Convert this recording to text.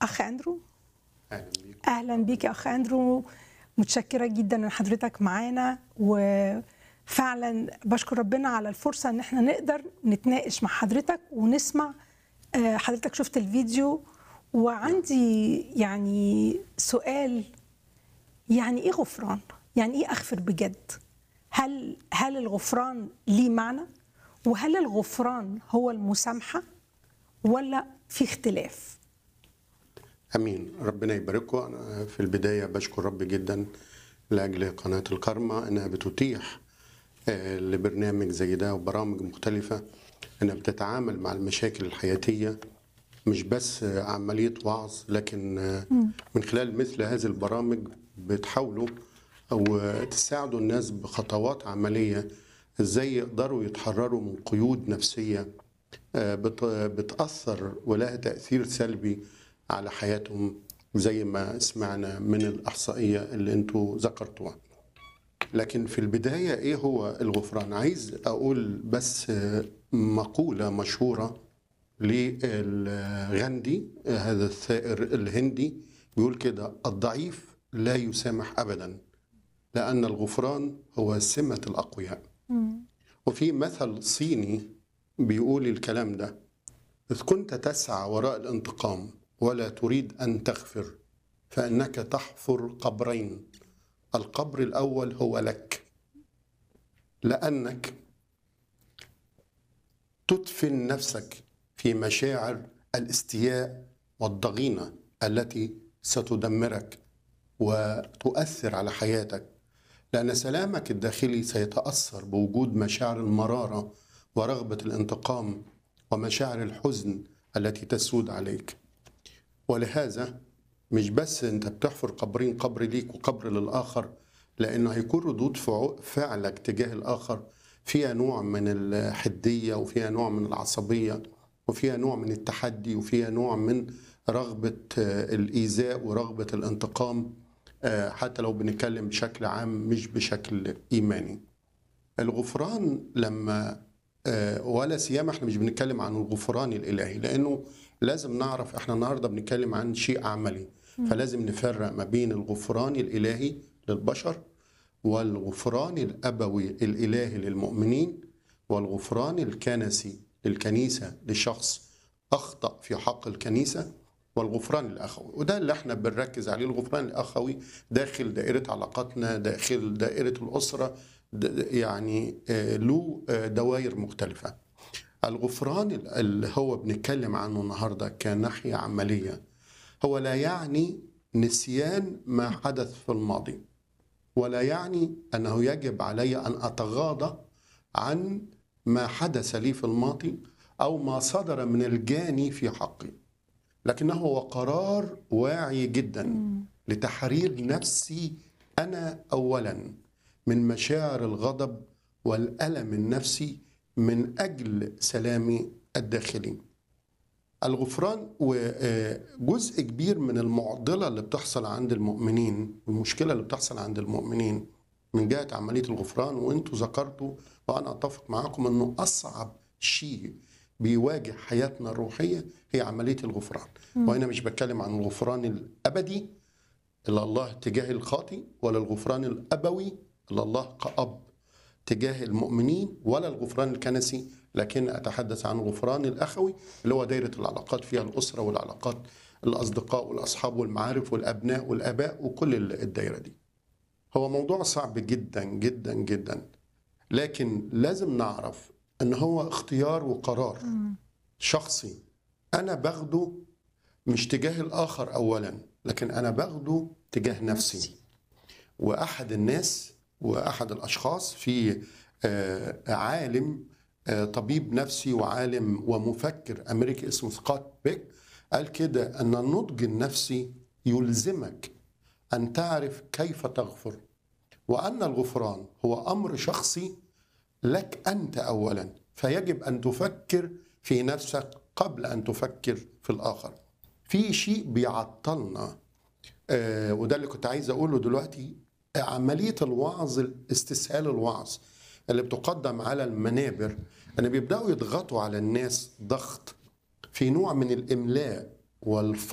اخ اندرو اهلا بيك اهلا بيك يا اخ اندرو متشكره جدا ان حضرتك معانا وفعلا بشكر ربنا على الفرصه ان احنا نقدر نتناقش مع حضرتك ونسمع آه، حضرتك شفت الفيديو وعندي يعني سؤال يعني ايه غفران يعني ايه اغفر بجد هل هل الغفران ليه معنى وهل الغفران هو المسامحه ولا في اختلاف امين ربنا يبارككم انا في البدايه بشكر رب جدا لاجل قناه الكرمة انها بتتيح آه، لبرنامج زي ده وبرامج مختلفه انها بتتعامل مع المشاكل الحياتيه مش بس آه، عمليه وعظ لكن آه، من خلال مثل هذه البرامج بتحاولوا او تساعدوا الناس بخطوات عمليه ازاي يقدروا يتحرروا من قيود نفسيه آه، بت- بتأثر ولها تأثير سلبي على حياتهم زي ما سمعنا من الإحصائية اللي انتوا ذكرتوها لكن في البداية إيه هو الغفران عايز أقول بس آه، مقولة مشهورة للغاندي آه، هذا الثائر الهندي بيقول كده الضعيف لا يسامح أبدا لأن الغفران هو سمة الأقوياء وفي مثل صيني بيقول الكلام ده إذ كنت تسعى وراء الانتقام ولا تريد أن تغفر فإنك تحفر قبرين القبر الأول هو لك لأنك تدفن نفسك في مشاعر الاستياء والضغينة التي ستدمرك وتؤثر على حياتك لأن سلامك الداخلي سيتأثر بوجود مشاعر المرارة ورغبة الانتقام ومشاعر الحزن التي تسود عليك ولهذا مش بس انت بتحفر قبرين قبر ليك وقبر للآخر لأنه هيكون ردود فعو- فعلك تجاه الآخر فيها نوع من الحدية وفيها نوع من العصبية وفيها نوع من التحدي وفيها نوع من رغبة آه، الإيذاء ورغبة الانتقام آه، حتى لو بنتكلم بشكل عام مش بشكل إيماني الغفران لما آه، ولا سيما احنا مش بنتكلم عن الغفران الالهي لانه لازم نعرف احنا النهارده بنتكلم عن شيء عملي فلازم نفرق ما بين الغفران الالهي للبشر والغفران الابوي الالهي للمؤمنين والغفران الكنسي للكنيسه لشخص اخطا في حق الكنيسه والغفران الاخوي وده اللي احنا بنركز عليه الغفران الاخوي داخل دائره علاقاتنا داخل دائره الاسره د- يعني آه، له آه، دوائر مختلفه الغفران ال- اللي هو بنتكلم عنه النهارده كناحيه عمليه هو لا يعني نسيان ما حدث في الماضي ولا يعني انه يجب علي ان اتغاضى عن ما حدث لي في الماضي او ما صدر من الجاني في حقي لكنه هو قرار واعي جدا لتحرير نفسي انا اولا من مشاعر الغضب والالم النفسي من اجل سلامي الداخلي الغفران وجزء كبير من المعضله اللي بتحصل عند المؤمنين المشكله اللي بتحصل عند المؤمنين من جهه عمليه الغفران وانتوا ذكرتوا وانا اتفق معاكم انه اصعب شيء بيواجه حياتنا الروحيه هي عمليه الغفران وانا مش بتكلم عن الغفران الابدي الى الله تجاه الخاطي ولا الغفران الابوي الى الله كاب تجاه المؤمنين ولا الغفران الكنسي لكن اتحدث عن الغفران الاخوي اللي هو دايره العلاقات فيها الاسره والعلاقات الاصدقاء والاصحاب والمعارف والابناء والاباء وكل ال- الدايره دي. هو موضوع صعب جدا جدا جدا لكن لازم نعرف ان هو اختيار وقرار شخصي انا باخده مش تجاه الاخر اولا لكن انا باخده تجاه نفسي واحد الناس واحد الاشخاص في آه، عالم آه، طبيب نفسي وعالم ومفكر امريكي اسمه سكوت بيك قال كده ان النضج النفسي يلزمك ان تعرف كيف تغفر وان الغفران هو امر شخصي لك انت اولا فيجب ان تفكر في نفسك قبل ان تفكر في الاخر في شيء بيعطلنا آه، وده اللي كنت عايز اقوله دلوقتي عمليه الوعظ استسهال الوعظ اللي بتقدم على المنابر ان بيبداوا يضغطوا على الناس ضغط في نوع من الاملاء والف